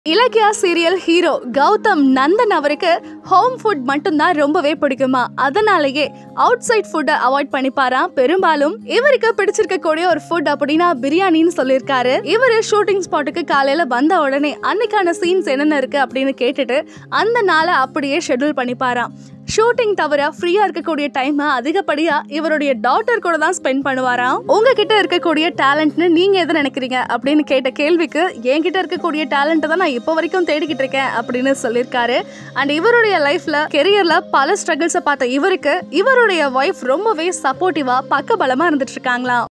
Ilakkiya serial hero Gautham Nandan அவருக்கு home food மட்டும்தான் ரொம்பவே பிடிக்குமா அதனாலேயே அவுட் சைட் ஃபுட்டை அவாய்ட் பண்ணிப்பாராம் பெரும்பாலும் இவருக்கு பிடிச்சிருக்க கூடிய ஒரு ஃபுட் அப்படின்னா பிரியாணின்னு சொல்லியிருக்காரு இவரு ஷூட்டிங் ஸ்பாட்டுக்கு காலையில வந்த உடனே அன்னைக்கான சீன்ஸ் என்னென்ன இருக்கு அப்படின்னு கேட்டுட்டு அந்த நாளை அப்படியே ஷெட்யூல் பண்ணிப்பாராம் ஷூட்டிங் தவிர ஃப்ரீயா இருக்கக்கூடிய டைம் அதிகப்படியா இவருடைய டாட்டர் கூட தான் ஸ்பெண்ட் பண்ணுவாராம் உங்ககிட்ட இருக்கக்கூடிய டேலண்ட்னு நீங்க எது நினைக்கிறீங்க அப்படின்னு கேட்ட கேள்விக்கு என்கிட்ட இருக்கக்கூடிய டேலண்ட் தான் நான் இப்போ வரைக்கும் தேடிக்கிட்டு இருக்கேன் அப்படின்னு சொல்லியிருக்காரு அண்ட் இவருடைய லைஃப்ல கெரியர்ல பல ஸ்ட்ரகிள்ஸை பார்த்த இவருக்கு இவருடைய ஒய்ஃப் ரொம்பவே சப்போர்ட்டிவா பக்கபலமா இருந்துட்டு இருக்காங்களாம்